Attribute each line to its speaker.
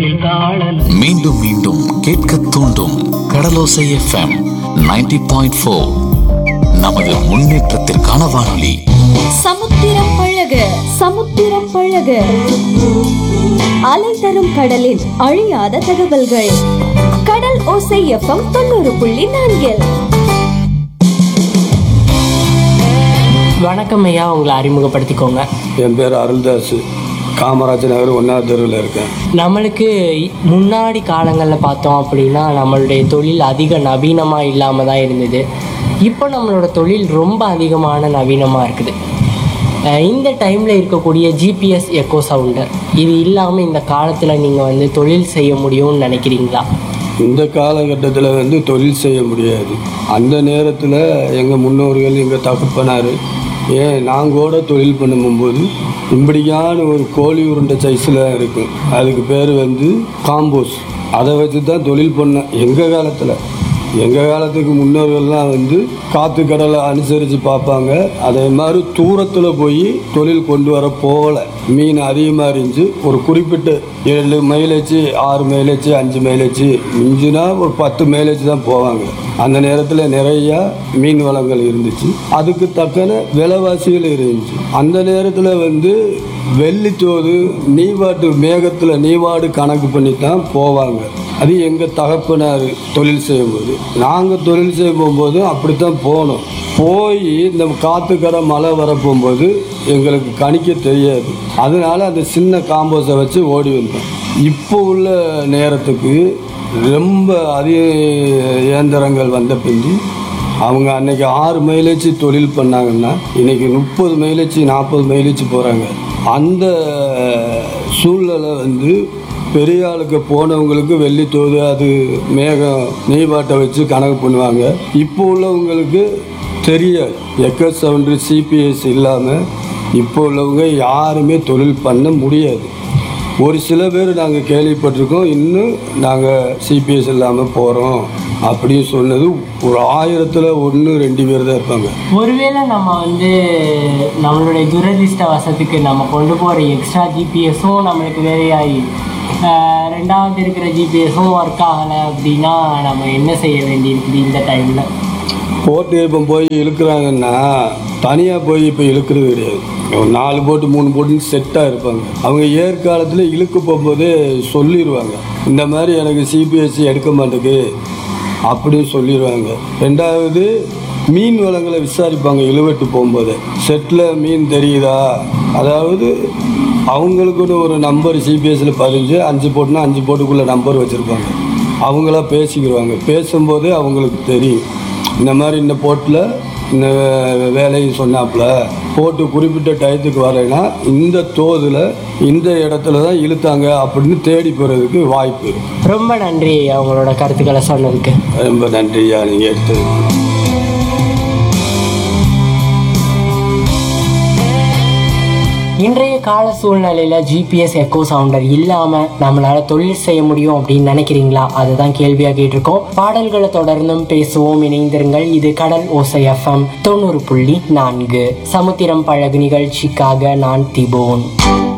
Speaker 1: கடலில் தாழல்
Speaker 2: மீண்டும் மீண்டும் கேட்க தூண்டும் கடலோசை எஃப்எம் 90.4 பாயிண்ட் ஃபோர் நமது முன்னேற்றத்திற்கான வானொலி
Speaker 3: சமுத்திரம் பழக சமுத்திரம் பழக அலை தரும் கடலின் அழியாத தகவல்கள் கடல் ஓசை எஃப்எம் தொண்ணூறு புள்ளி நான்கில்
Speaker 4: வணக்கம் ஐயா உங்களை அறிமுகப்படுத்திக்கோங்க
Speaker 5: என் பேர் அருள்தாஸ் காமராஜ் நகர் ஒன்றாவது தெருவில் இருக்கேன்
Speaker 4: நம்மளுக்கு முன்னாடி காலங்களில் பார்த்தோம் அப்படின்னா நம்மளுடைய தொழில் அதிக நவீனமாக இல்லாமல் தான் இருந்தது இப்போ நம்மளோட தொழில் ரொம்ப அதிகமான நவீனமாக இருக்குது அஹ் இந்த டைமில் இருக்கக்கூடிய ஜிபிஎஸ் எக்கோ சவுண்டர் இது இல்லாமல் இந்த காலத்தில் நீங்கள் வந்து தொழில் செய்ய முடியும்னு நினைக்கிறீங்களா
Speaker 5: இந்த காலகட்டத்தில் வந்து தொழில் செய்ய முடியாது அந்த நேரத்தில் எங்கள் முன்னோர்கள் எங்கள் தகப்பனார் ஏன் நாங்கள் கூட தொழில் பண்ணும்போது இப்படியான ஒரு கோழி உருண்டை சைஸில் இருக்கும் அதுக்கு பேர் வந்து காம்போஸ் அதை வச்சு தான் தொழில் பண்ணோம் எங்கள் காலத்தில் எங்கள் காலத்துக்கு முன்னோர்கள்லாம் வந்து காற்று கடலை அனுசரித்து பார்ப்பாங்க அதே மாதிரி தூரத்தில் போய் தொழில் கொண்டு வர போகல மீன் அதிகமாக இருந்துச்சு ஒரு குறிப்பிட்ட ஏழு மைலேஜ் ஆறு மைலேஜ் அஞ்சு மைலேஜ் மிஞ்சுனா ஒரு பத்து மைலேஜ் தான் போவாங்க அந்த நேரத்தில் நிறையா மீன் வளங்கள் இருந்துச்சு அதுக்கு தக்கன விலைவாசிகள் இருந்துச்சு அந்த நேரத்தில் வந்து வெள்ளித்தோது நீவாட்டு மேகத்தில் நீவாடு கணக்கு பண்ணி தான் போவாங்க அது எங்கள் தகப்பனார் தொழில் செய்யும்போது நாங்கள் தொழில் செய்ய போகும்போது அப்படித்தான் போனோம் போய் இந்த காற்றுக்கரை மழை வரப்போகும்போது எங்களுக்கு கணிக்க தெரியாது அதனால அந்த சின்ன காம்போஸை வச்சு ஓடி வந்தோம் இப்போ உள்ள நேரத்துக்கு ரொம்ப அதிக இயந்திரங்கள் வந்த பிந்தி அவங்க அன்னைக்கு ஆறு மைலேஜ் தொழில் பண்ணாங்கன்னா இன்னைக்கு முப்பது மைலேஜ் நாற்பது மைலேஜ் போகிறாங்க அந்த சூழ்நிலை வந்து பெரிய ஆளுக்கு போனவங்களுக்கு வெள்ளி தோது அது மேகம் நெய்பாட்டை வச்சு கணக்கு பண்ணுவாங்க இப்போ உள்ளவங்களுக்கு தெரியாது எக்க சவுண்டு சிபிஎஸ் இல்லாமல் இப்போ உள்ளவங்க யாருமே தொழில் பண்ண முடியாது ஒரு சில பேர் நாங்கள் கேள்விப்பட்டிருக்கோம் இன்னும் நாங்கள் சிபிஎஸ் இல்லாமல் போகிறோம் அப்படின்னு சொன்னது ஒரு ஆயிரத்தில் ஒன்று ரெண்டு பேர் தான் இருப்பாங்க
Speaker 4: ஒருவேளை நம்ம வந்து நம்மளுடைய துரதிர்ஷ்டவசத்துக்கு நம்ம கொண்டு போகிற எக்ஸ்ட்ரா ஜிபிஎஸும் நம்மளுக்கு வேலையாகி ஆஹ் ரெண்டாவது இருக்கிற ஜிபிஎஸும் ஒர்க் ஆகலை அப்படின்னா நம்ம என்ன செய்ய வேண்டியிருக்குது இந்த டைமில்
Speaker 5: போட்டு இப்போ போய் இழுக்கிறாங்கன்னா தனியாக போய் இப்போ இழுக்கிறது கிடையாது ஒரு நாலு போட்டு மூணு போட்டுன்னு செட்டாக இருப்பாங்க அவங்க ஏற்காலத்தில் இழுக்க போகும்போதே சொல்லிடுவாங்க இந்த மாதிரி எனக்கு சிபிஎஸ்சி எடுக்க மாட்டேங்குது அப்படின்னு சொல்லிடுவாங்க ரெண்டாவது மீன் வளங்களை விசாரிப்பாங்க இழுவட்டு போகும்போது செட்டில் மீன் தெரியுதா அதாவது அவங்களுக்குன்னு ஒரு நம்பர் சிபிஎஸ்சியில் பதிஞ்சு அஞ்சு போட்டுனா அஞ்சு போட்டுக்குள்ளே நம்பர் வச்சுருப்பாங்க அவங்களா பேசிக்கிடுவாங்க பேசும்போதே அவங்களுக்கு தெரியும் இந்த மாதிரி இந்த போட்டில் இந்த வேலையை சொன்னாப்புல போட்டு குறிப்பிட்ட டயத்துக்கு வரேன்னா இந்த தோதில் இந்த இடத்துல தான் இழுத்தாங்க அப்படின்னு தேடி போகிறதுக்கு வாய்ப்பு இருக்கு
Speaker 4: ரொம்ப நன்றி அவங்களோட கருத்துக்களை சொன்னதுக்கு
Speaker 5: ரொம்ப நன்றியா நீங்கள் எடுத்தது
Speaker 4: இன்றைய கால சூழ்நிலையில் ஜிபிஎஸ் எக்கோ சவுண்டர் இல்லாமல் நம்மளால தொழில் செய்ய முடியும் அப்படின்னு நினைக்கிறீங்களா அதுதான் கேள்வியாக கேட்டிருக்கோம் பாடல்களை தொடர்ந்தும் பேசுவோம் இணைந்திருங்கள் இது கடல் ஓசை எஃப்எம் தொண்ணூறு புள்ளி நான்கு சமுத்திரம் பழகு நிகழ்ச்சிக்காக நான் திபோன்